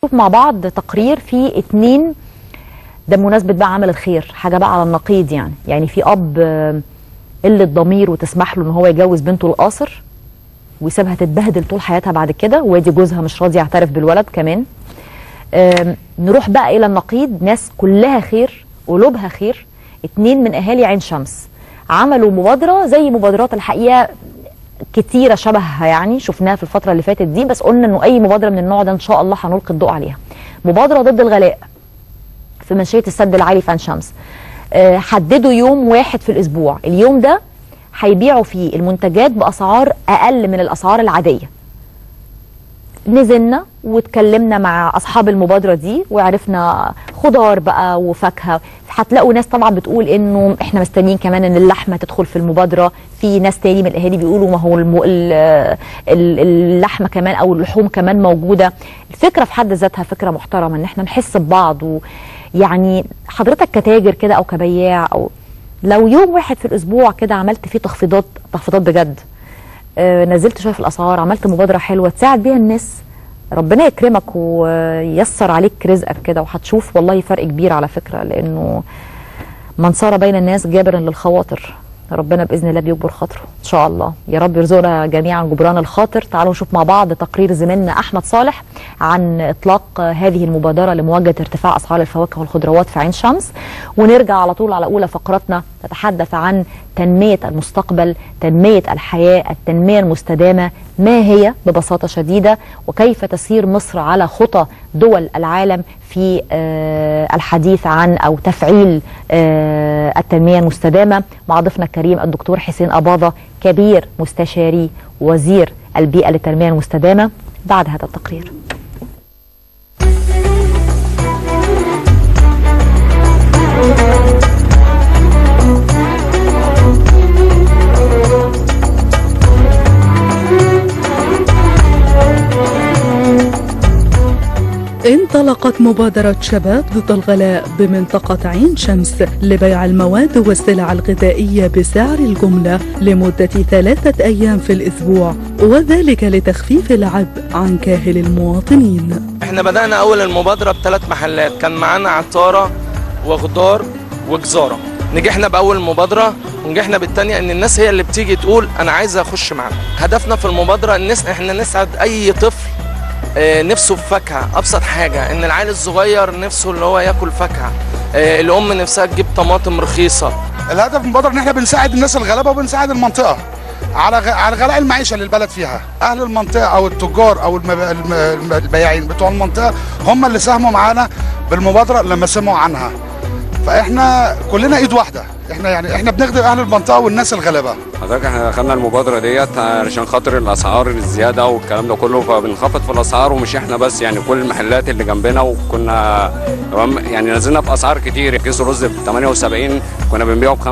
شوف مع بعض تقرير فيه اتنين ده بمناسبة بقى عمل الخير حاجة بقى على النقيض يعني يعني في أب آه، قلة ضمير وتسمح له إن هو يجوز بنته القاصر ويسيبها تتبهدل طول حياتها بعد كده وادي جوزها مش راضي يعترف بالولد كمان آم، نروح بقى إلى النقيض ناس كلها خير قلوبها خير اتنين من أهالي عين شمس عملوا مبادرة زي مبادرات الحقيقة كتيرة شبهها يعني شفناها في الفترة اللي فاتت دي بس قلنا انه اي مبادرة من النوع ده ان شاء الله هنلقي الضوء عليها مبادرة ضد الغلاء في منشية السد العالي في عين شمس آه، حددوا يوم واحد في الاسبوع اليوم ده هيبيعوا فيه المنتجات باسعار اقل من الاسعار العاديه نزلنا واتكلمنا مع اصحاب المبادره دي وعرفنا خضار بقى وفاكهه هتلاقوا ناس طبعا بتقول انه احنا مستنيين كمان ان اللحمه تدخل في المبادره في ناس تاني من الاهالي بيقولوا ما هو الم... ال- ال- اللحمه كمان او اللحوم كمان موجوده الفكره في حد ذاتها فكره محترمه ان احنا نحس ببعض ويعني حضرتك كتاجر كده او كبياع او لو يوم واحد في الاسبوع كده عملت فيه تخفيضات تخفيضات بجد آه، نزلت شويه في الاسعار عملت مبادره حلوه تساعد بيها الناس ربنا يكرمك وييسر عليك رزقك كده وهتشوف والله فرق كبير على فكره لانه من صار بين الناس جابرا للخواطر ربنا باذن الله بيجبر خاطره ان شاء الله يا رب يرزقنا جميعا جبران الخاطر تعالوا نشوف مع بعض تقرير زميلنا احمد صالح عن اطلاق هذه المبادره لمواجهه ارتفاع اسعار الفواكه والخضروات في عين شمس ونرجع على طول على اولى فقراتنا تتحدث عن تنميه المستقبل تنميه الحياه التنميه المستدامه ما هي ببساطه شديده وكيف تسير مصر على خطى دول العالم في آه، الحديث عن او تفعيل آه، التنميه المستدامه مع ضيفنا الكريم الدكتور حسين اباظه كبير مستشاري وزير البيئه للتنميه المستدامه بعد هذا التقرير انطلقت مبادرة شباب ضد الغلاء بمنطقة عين شمس لبيع المواد والسلع الغذائية بسعر الجملة لمدة ثلاثة أيام في الأسبوع وذلك لتخفيف العبء عن كاهل المواطنين احنا بدأنا أول المبادرة بثلاث محلات كان معانا عطارة وخضار وجزارة نجحنا بأول مبادرة ونجحنا بالتانية إن الناس هي اللي بتيجي تقول أنا عايزة أخش معانا هدفنا في المبادرة الناس احنا نسعد أي طفل آه، نفسه في فاكهة أبسط حاجة إن العيل الصغير نفسه اللي هو ياكل فاكهة آه، الأم نفسها تجيب طماطم رخيصة الهدف من المبادره ان احنا بنساعد الناس الغلابه وبنساعد المنطقه على غ... على غلاء المعيشه اللي البلد فيها اهل المنطقه او التجار او المب... الم... الم- البياعين بتوع المنطقه هم اللي ساهموا معانا بالمبادره لما سمعوا عنها فاحنا كلنا ايد واحده احنا يعني احنا بنخدم اهل المنطقه والناس الغلابه حضرتك احنا دخلنا المبادرة ديت علشان خاطر الأسعار الزيادة والكلام ده كله فبنخفض في الأسعار ومش احنا بس يعني كل المحلات اللي جنبنا وكنا تمام يعني نزلنا في أسعار كتير كيس الرز ب 78 كنا بنبيعه ب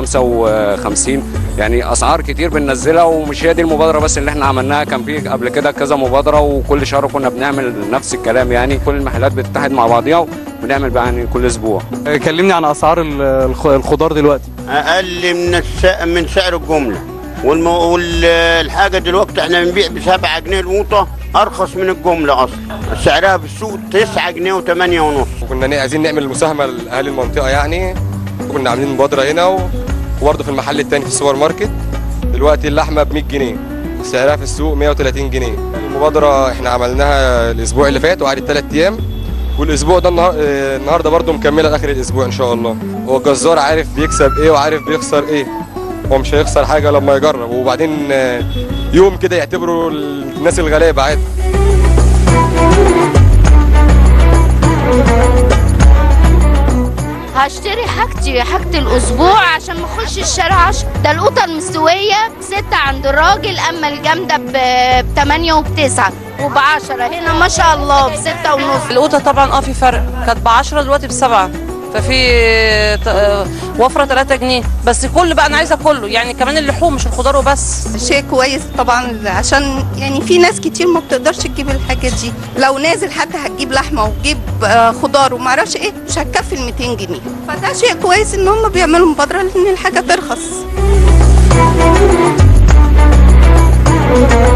55 يعني أسعار كتير بننزلها ومش هي دي المبادرة بس اللي احنا عملناها كان في قبل كده كذا مبادرة وكل شهر كنا بنعمل نفس الكلام يعني كل المحلات بتتحد مع بعضيها وبنعمل بقى يعني كل أسبوع كلمني عن اسعار ال- الخ- الخضار دلوقتي اقل من الس... من سعر الجمله والم... والحاجه دلوقتي احنا بنبيع ب 7 جنيه القوطه ارخص من الجمله اصلا سعرها في السوق 9 جنيه و8 ونص وكنا عايزين نعمل مساهمه لاهالي المنطقه يعني كنا عاملين مبادره هنا و- وبرضه في المحل التاني في السوبر ماركت دلوقتي اللحمه ب 100 جنيه سعرها في السوق 130 جنيه المبادره احنا عملناها الاسبوع اللي فات وقعدت ثلاث ايام والاسبوع ده النهار... آه، النهارده برضه مكمله لاخر الاسبوع ان شاء الله هو الجزار عارف بيكسب ايه وعارف بيخسر ايه هو مش هيخسر حاجه لما يجرب وبعدين آه، يوم كده يعتبروا الناس الغلابه عادي هشتري حاجتي حاجة الأسبوع عشان ما أخش الشارع عشر ده القوطة المستوية بستة عند الراجل أما الجامدة ب- بتمانية وبتسعة وبعشرة هنا ما شاء الله بستة ونص القوطه طبعا اه في فرق كانت ب 10 دلوقتي بسبعه ففي ت- آه، وفره 3 جنيه بس كل بقى انا عايزه كله يعني كمان اللحوم مش الخضار وبس شيء كويس طبعا عشان يعني في ناس كتير ما بتقدرش تجيب الحاجة دي لو نازل حتى هتجيب لحمة وتجيب آه، خضار وما اعرفش ايه مش هتكفي ال 200 جنيه فده شيء كويس ان هم بيعملوا مبادرة ان الحاجة ترخص